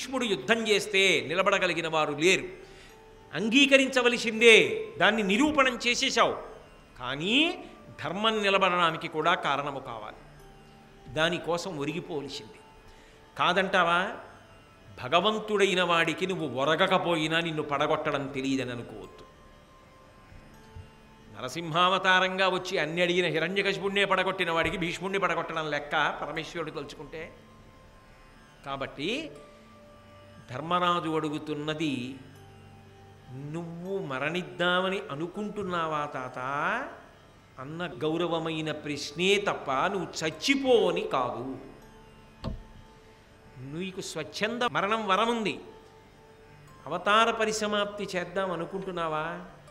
భీష్ముడు యుద్ధం చేస్తే నిలబడగలిగిన వారు లేరు అంగీకరించవలసిందే దాన్ని నిరూపణం చేసేశావు కానీ ధర్మం నిలబడడానికి కూడా కారణము కావాలి దానికోసం ఒరిగిపోవలసింది కాదంటావా భగవంతుడైన వాడికి నువ్వు ఒరగకపోయినా నిన్ను పడగొట్టడం తెలియదని అనుకోవద్దు నరసింహావతారంగా వచ్చి అన్ని అడిగిన హిరణ్యకశిపుణ్ణే పడగొట్టిన వాడికి భీష్ముణ్ణి పడగొట్టడం లెక్క పరమేశ్వరుడు తలుచుకుంటే కాబట్టి ధర్మరాజు అడుగుతున్నది నువ్వు మరణిద్దామని అనుకుంటున్నావా తాత అన్న గౌరవమైన ప్రశ్నే తప్ప నువ్వు చచ్చిపోవని కాదు నీకు స్వచ్ఛంద మరణం వరముంది అవతార పరిసమాప్తి చేద్దాం అనుకుంటున్నావా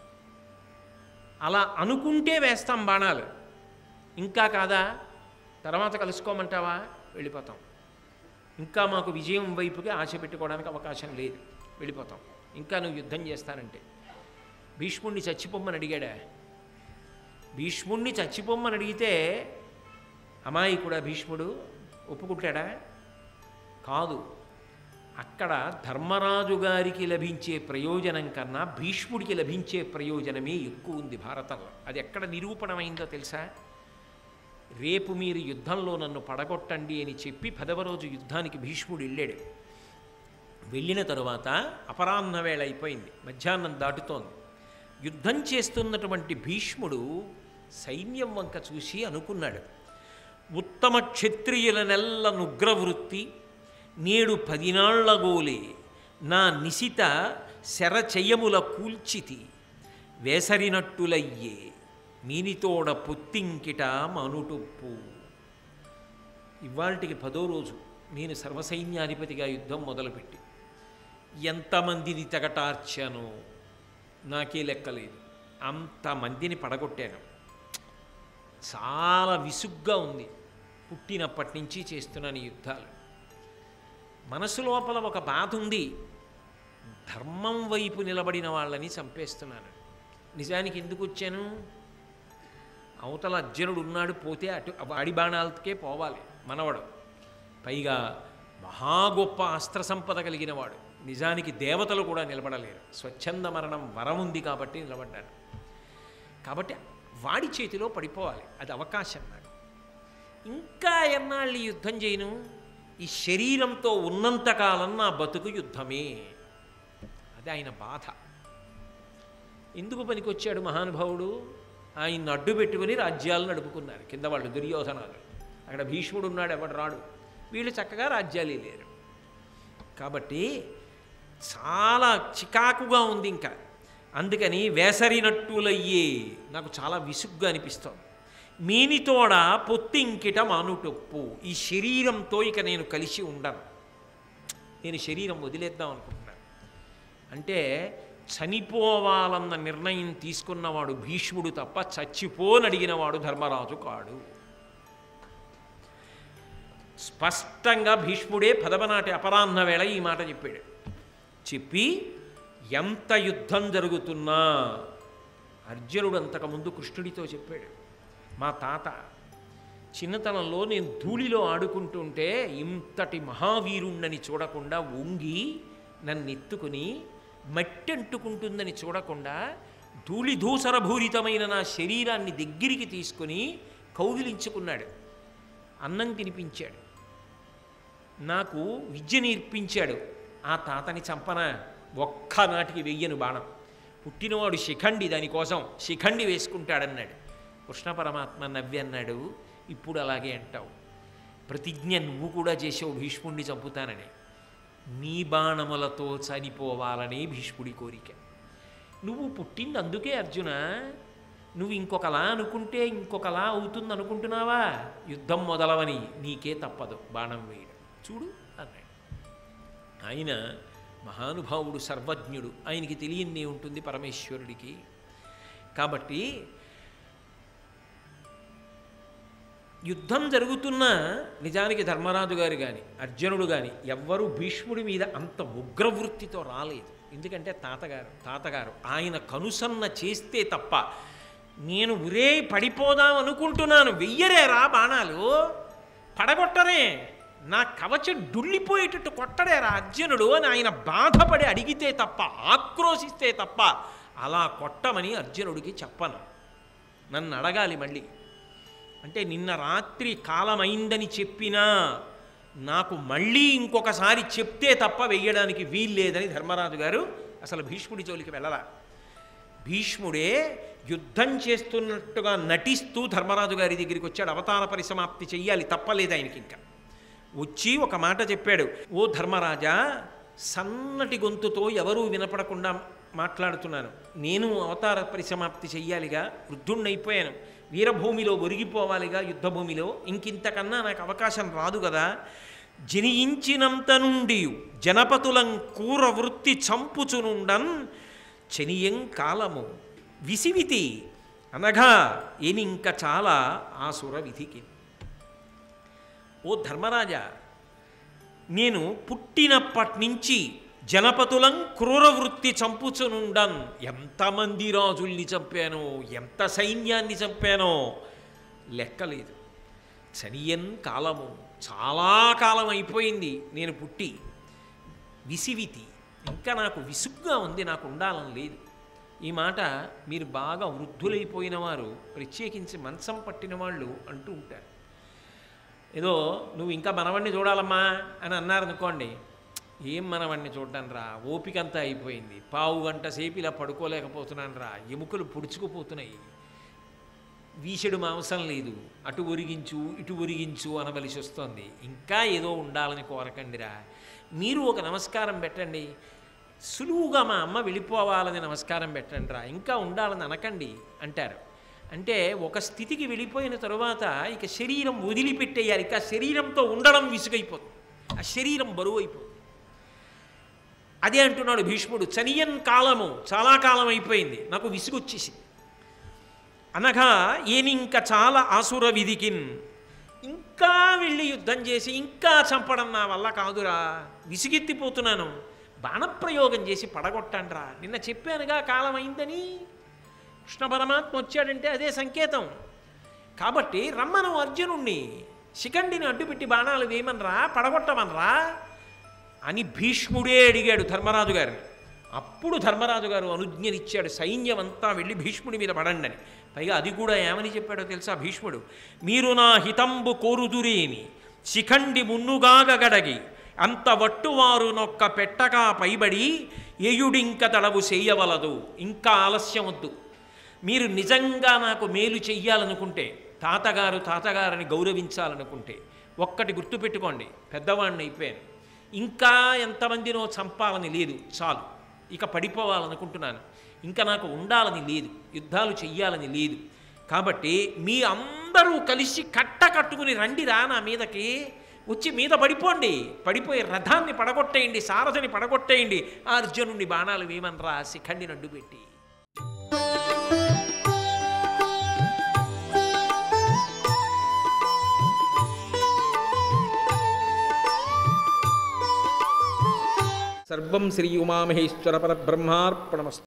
అలా అనుకుంటే వేస్తాం బాణాలు ఇంకా కాదా తర్వాత కలుసుకోమంటావా వెళ్ళిపోతాం ఇంకా మాకు విజయం వైపుకి ఆశ పెట్టుకోవడానికి అవకాశం లేదు వెళ్ళిపోతాం ఇంకా నువ్వు యుద్ధం చేస్తానంటే భీష్ముణ్ణి చచ్చిపోమ్మని అడిగాడా భీష్ముణ్ణి చచ్చిపోమ్మని అడిగితే అమ్మాయి కూడా భీష్ముడు ఒప్పుకుంటాడా కాదు అక్కడ ధర్మరాజు గారికి లభించే ప్రయోజనం కన్నా భీష్ముడికి లభించే ప్రయోజనమే ఎక్కువ ఉంది భారతంలో అది ఎక్కడ నిరూపణమైందో తెలుసా రేపు మీరు యుద్ధంలో నన్ను పడగొట్టండి అని చెప్పి పదవ రోజు యుద్ధానికి భీష్ముడు వెళ్ళాడు వెళ్ళిన తరువాత అపరాహ్న వేళ అయిపోయింది మధ్యాహ్నం దాటుతోంది యుద్ధం చేస్తున్నటువంటి భీష్ముడు సైన్యం వంక చూసి అనుకున్నాడు ఉత్తమ క్షత్రియులనెల్ల నుగ్రవృత్తి నేడు పదినాళ్లగోలే నా నిశిత శరచయముల కూల్చితి వేసరినట్టులయ్యే మీనితోడ పొత్తింకిట మనుటొప్పు ఇవాళకి పదో రోజు నేను సర్వసైన్యాధిపతిగా యుద్ధం మొదలుపెట్టి ఎంతమందిని తెగటార్చానో నాకే లెక్కలేదు అంతమందిని పడగొట్టాను చాలా విసుగ్గా ఉంది పుట్టినప్పటి నుంచి చేస్తున్నాను ఈ యుద్ధాలు మనసు లోపల ఒక బాధ ఉంది ధర్మం వైపు నిలబడిన వాళ్ళని చంపేస్తున్నాను నిజానికి ఎందుకు వచ్చాను అవతల అర్జునుడు ఉన్నాడు పోతే అటు వాడి బాణాలకే పోవాలి మనవడు పైగా మహా గొప్ప అస్త్ర సంపద కలిగిన వాడు నిజానికి దేవతలు కూడా నిలబడలేరు స్వచ్ఛంద మరణం వరం ఉంది కాబట్టి నిలబడ్డాడు కాబట్టి వాడి చేతిలో పడిపోవాలి అది అవకాశం నాకు ఇంకా ఎన్నాళ్ళు ఈ యుద్ధం చేయను ఈ శరీరంతో ఉన్నంతకాలం నా బతుకు యుద్ధమే అది ఆయన బాధ ఎందుకు పనికొచ్చాడు మహానుభావుడు ఆయన అడ్డు పెట్టుకుని రాజ్యాలు నడుపుకున్నారు కింద వాళ్ళు దుర్యోధనాలు అక్కడ భీష్ముడు ఉన్నాడు ఎవడు రాడు వీళ్ళు చక్కగా రాజ్యాలే లేరు కాబట్టి చాలా చికాకుగా ఉంది ఇంకా అందుకని వేసరినట్టులయ్యే నాకు చాలా విసుగ్గా అనిపిస్తోంది మీనితోడ పొత్తింకిట మానుటొప్పు ఈ శరీరంతో ఇక నేను కలిసి ఉండను నేను శరీరం వదిలేద్దాం అనుకుంటున్నాను అంటే చనిపోవాలన్న నిర్ణయం తీసుకున్నవాడు భీష్ముడు తప్ప చచ్చిపోనడిగినవాడు ధర్మరాజు కాడు స్పష్టంగా భీష్ముడే పదవనాటి అపరాహ్న వేళ ఈ మాట చెప్పాడు చెప్పి ఎంత యుద్ధం జరుగుతున్నా అర్జునుడు అంతకుముందు కృష్ణుడితో చెప్పాడు మా తాత చిన్నతనంలో నేను ధూళిలో ఆడుకుంటుంటే ఇంతటి మహావీరుణ్ణని చూడకుండా వంగి నన్ను ఎత్తుకుని మట్టి అంటుకుంటుందని చూడకుండా ధూళి ధూసరభూరితమైన నా శరీరాన్ని దగ్గరికి తీసుకుని కౌగిలించుకున్నాడు అన్నం తినిపించాడు నాకు విద్య నేర్పించాడు ఆ తాతని చంపన ఒక్కనాటికి వెయ్యను బాణం పుట్టినవాడు శిఖండి దానికోసం శిఖండి వేసుకుంటాడన్నాడు కృష్ణ పరమాత్మ నవ్వి అన్నాడు ఇప్పుడు అలాగే అంటావు ప్రతిజ్ఞ నువ్వు కూడా చేసావు భీష్ముడిని చంపుతానని నీ బాణములతో చనిపోవాలనే భీష్ముడి కోరిక నువ్వు పుట్టింది అందుకే అర్జున నువ్వు ఇంకొకలా అనుకుంటే ఇంకొకలా అవుతుంది అనుకుంటున్నావా యుద్ధం మొదలవని నీకే తప్పదు బాణం వేయడం చూడు అన్నాడు ఆయన మహానుభావుడు సర్వజ్ఞుడు ఆయనకి తెలియని ఉంటుంది పరమేశ్వరుడికి కాబట్టి యుద్ధం జరుగుతున్న నిజానికి ధర్మరాజు గారు కానీ అర్జునుడు కానీ ఎవ్వరూ భీష్ముడి మీద అంత ఉగ్రవృత్తితో రాలేదు ఎందుకంటే తాతగారు తాతగారు ఆయన కనుసన్న చేస్తే తప్ప నేను ఉరే పడిపోదాం అనుకుంటున్నాను వెయ్యరే రా బాణాలు పడగొట్టరే నా కవచం డుళ్ళిపోయేటట్టు కొట్టడేరా అర్జునుడు అని ఆయన బాధపడి అడిగితే తప్ప ఆక్రోశిస్తే తప్ప అలా కొట్టమని అర్జునుడికి చెప్పను నన్ను అడగాలి మళ్ళీ అంటే నిన్న రాత్రి కాలమైందని చెప్పినా నాకు మళ్ళీ ఇంకొకసారి చెప్తే తప్ప వెయ్యడానికి వీల్లేదని ధర్మరాజు గారు అసలు భీష్ముడి జోలికి వెళ్ళరా భీష్ముడే యుద్ధం చేస్తున్నట్టుగా నటిస్తూ ధర్మరాజు గారి దగ్గరికి వచ్చాడు అవతార పరిసమాప్తి చెయ్యాలి తప్పలేదు ఆయనకి ఇంకా వచ్చి ఒక మాట చెప్పాడు ఓ ధర్మరాజా సన్నటి గొంతుతో ఎవరూ వినపడకుండా మాట్లాడుతున్నాను నేను అవతార పరిసమాప్తి చెయ్యాలిగా వృద్ధుణ్ణైపోయాను వీరభూమిలో ఒరిగిపోవాలిగా యుద్ధభూమిలో ఇంకింతకన్నా నాకు అవకాశం రాదు కదా జనియించినంత నుండి జనపతులం కూర వృత్తి చంపుచునుండన్ చెనియం కాలము విసివితి అనగా ఏనింక చాలా ఆసుర విధికి ఓ ధర్మరాజా నేను పుట్టినప్పటి నుంచి జనపతులం క్రూర వృత్తి చంపుచునుండన్ ఎంతమంది రాజుల్ని చంపానో ఎంత సైన్యాన్ని చంపానో లెక్కలేదు చనియన్ కాలము చాలా కాలం అయిపోయింది నేను పుట్టి విసివితి ఇంకా నాకు విసుగ్గా ఉంది నాకు ఉండాలని లేదు ఈ మాట మీరు బాగా వృద్ధులైపోయిన వారు ప్రత్యేకించి మంచం పట్టిన వాళ్ళు అంటూ ఉంటారు ఏదో నువ్వు ఇంకా మనవణ్ణి చూడాలమ్మా అని అన్నారనుకోండి ఏం మనవణ్ణి చూడ్డాను రా ఓపిక అంతా అయిపోయింది పావు గంట సేపు ఇలా పడుకోలేకపోతున్నాను రా ఎముకలు పొడుచుకుపోతున్నాయి వీసెడు మాంసం లేదు అటు ఒరిగించు ఇటు ఒరిగించు అనవలసి వస్తుంది ఇంకా ఏదో ఉండాలని కోరకండిరా మీరు ఒక నమస్కారం పెట్టండి సులువుగా మా అమ్మ వెళ్ళిపోవాలని నమస్కారం పెట్టండి రా ఇంకా ఉండాలని అనకండి అంటారు అంటే ఒక స్థితికి వెళ్ళిపోయిన తరువాత ఇక శరీరం వదిలిపెట్టేయాలి ఇక శరీరంతో ఉండడం విసుగైపోతుంది ఆ శరీరం బరువు అయిపోతుంది అదే అంటున్నాడు భీష్ముడు చనియన్ కాలము చాలా కాలం అయిపోయింది నాకు విసుగొచ్చేసింది అనగా ఏనింక చాలా ఆసుర విధికిన్ ఇంకా వెళ్ళి యుద్ధం చేసి ఇంకా చంపడం నా వల్ల కాదురా విసిగెత్తిపోతున్నాను బాణప్రయోగం చేసి పడగొట్టండ్రా నిన్న చెప్పానుగా కాలం అయిందని కృష్ణ పరమాత్మ వచ్చాడంటే అదే సంకేతం కాబట్టి రమ్మను అర్జునుణ్ణి శిఖండిని అడ్డుపెట్టి బాణాలు వేయమనరా పడగొట్టమనరా అని భీష్ముడే అడిగాడు ధర్మరాజు గారిని అప్పుడు ధర్మరాజు గారు అనుజ్ఞనిచ్చాడు సైన్యం అంతా వెళ్ళి భీష్ముడి మీద పడండి అని పైగా అది కూడా ఏమని చెప్పాడో తెలుసా భీష్ముడు మీరు నా హితంబు కోరుదురేమి శిఖండి మున్నుగాగ గడగి అంత వట్టువారు నొక్క పెట్టగా పైబడి ఎయుడింక తడవు చేయవలదు ఇంకా ఆలస్యం వద్దు మీరు నిజంగా నాకు మేలు చెయ్యాలనుకుంటే తాతగారు తాతగారని గౌరవించాలనుకుంటే ఒక్కటి గుర్తుపెట్టుకోండి పెద్దవాడిని అయిపోయాను ఇంకా ఎంతమందినో చంపాలని లేదు చాలు ఇక పడిపోవాలనుకుంటున్నాను ఇంకా నాకు ఉండాలని లేదు యుద్ధాలు చెయ్యాలని లేదు కాబట్టి మీ అందరూ కలిసి కట్ట కట్టుకుని రండిరా నా మీదకి వచ్చి మీద పడిపోండి పడిపోయి రథాన్ని పడగొట్టేయండి సారథిని పడగొట్టేయండి ఆ అర్జునుడిని బాణాలు వేయమనరా శిఖండిని అడ్డుపెట్టి సర్వం శ్రీ ఉమామహేశ్వర పరబ్రహ్మార్పణమస్తు